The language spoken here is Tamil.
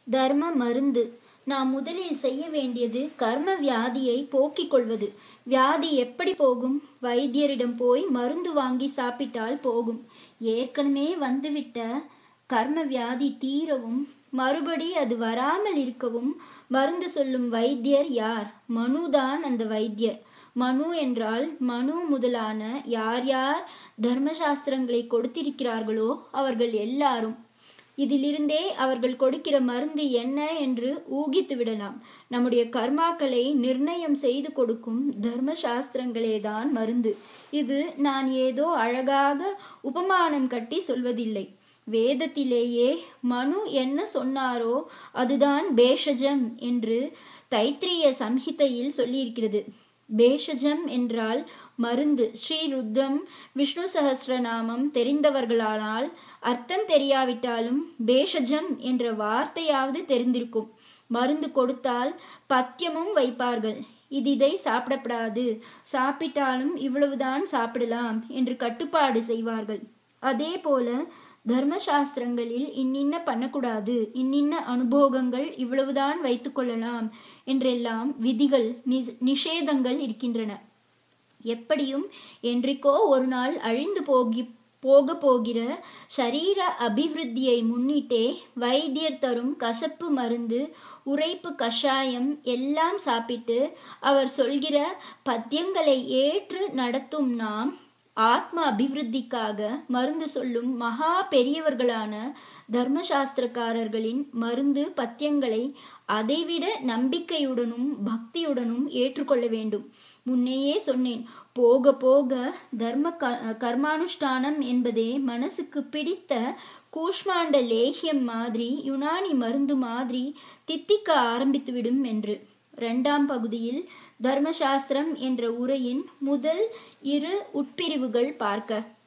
தர்ம மருந்து நாம் முதலில் செய்ய வேண்டியது கர்ம வியாதியை போக்கிக் கொள்வது வியாதி எப்படி போகும் வைத்தியரிடம் போய் மருந்து வாங்கி சாப்பிட்டால் போகும் ஏற்கனவே வந்துவிட்ட கர்ம வியாதி தீரவும் மறுபடி அது வராமல் இருக்கவும் மருந்து சொல்லும் வைத்தியர் யார் மனுதான் அந்த வைத்தியர் மனு என்றால் மனு முதலான யார் யார் தர்மசாஸ்திரங்களை கொடுத்திருக்கிறார்களோ அவர்கள் எல்லாரும் இதிலிருந்தே அவர்கள் கொடுக்கிற மருந்து என்ன என்று ஊகித்து விடலாம் நம்முடைய கர்மாக்களை நிர்ணயம் செய்து கொடுக்கும் தர்ம சாஸ்திரங்களே தான் மருந்து இது நான் ஏதோ அழகாக உபமானம் கட்டி சொல்வதில்லை வேதத்திலேயே மனு என்ன சொன்னாரோ அதுதான் பேஷஜம் என்று தைத்திரிய சம்ஹிதையில் சொல்லியிருக்கிறது பேஷஜம் என்றால் மருந்து ஸ்ரீருத்ரம் விஷ்ணு சகசிரநாமம் தெரிந்தவர்களானால் அர்த்தம் தெரியாவிட்டாலும் பேஷஜம் என்ற வார்த்தையாவது தெரிந்திருக்கும் மருந்து கொடுத்தால் பத்தியமும் வைப்பார்கள் இது இதை சாப்பிடப்படாது சாப்பிட்டாலும் இவ்வளவுதான் சாப்பிடலாம் என்று கட்டுப்பாடு செய்வார்கள் அதே போல தர்மசாஸ்திரங்களில் இன்னின்ன பண்ணக்கூடாது இன்னின்ன அனுபோகங்கள் இவ்வளவுதான் வைத்துக்கொள்ளலாம் என்றெல்லாம் விதிகள் நிஷேதங்கள் இருக்கின்றன எப்படியும் என்றைக்கோ ஒரு நாள் அழிந்து போகி போக போகிற சரீர அபிவிருத்தியை முன்னிட்டே வைத்தியர் தரும் கசப்பு மருந்து உரைப்பு கஷாயம் எல்லாம் சாப்பிட்டு அவர் சொல்கிற பத்தியங்களை ஏற்று நடத்தும் நாம் ஆத்ம அபிவிருத்திக்காக மருந்து சொல்லும் மகா பெரியவர்களான தர்மசாஸ்திரக்காரர்களின் மருந்து பத்தியங்களை அதைவிட நம்பிக்கையுடனும் பக்தியுடனும் ஏற்றுக்கொள்ள வேண்டும் முன்னையே சொன்னேன் போக போக தர்ம கர்மானுஷ்டானம் என்பதே மனசுக்கு பிடித்த கூஷ்மாண்ட லேகியம் மாதிரி யுனானி மருந்து மாதிரி தித்திக்க ஆரம்பித்துவிடும் என்று இரண்டாம் பகுதியில் தர்மசாஸ்திரம் என்ற உரையின் முதல் இரு உட்பிரிவுகள் பார்க்க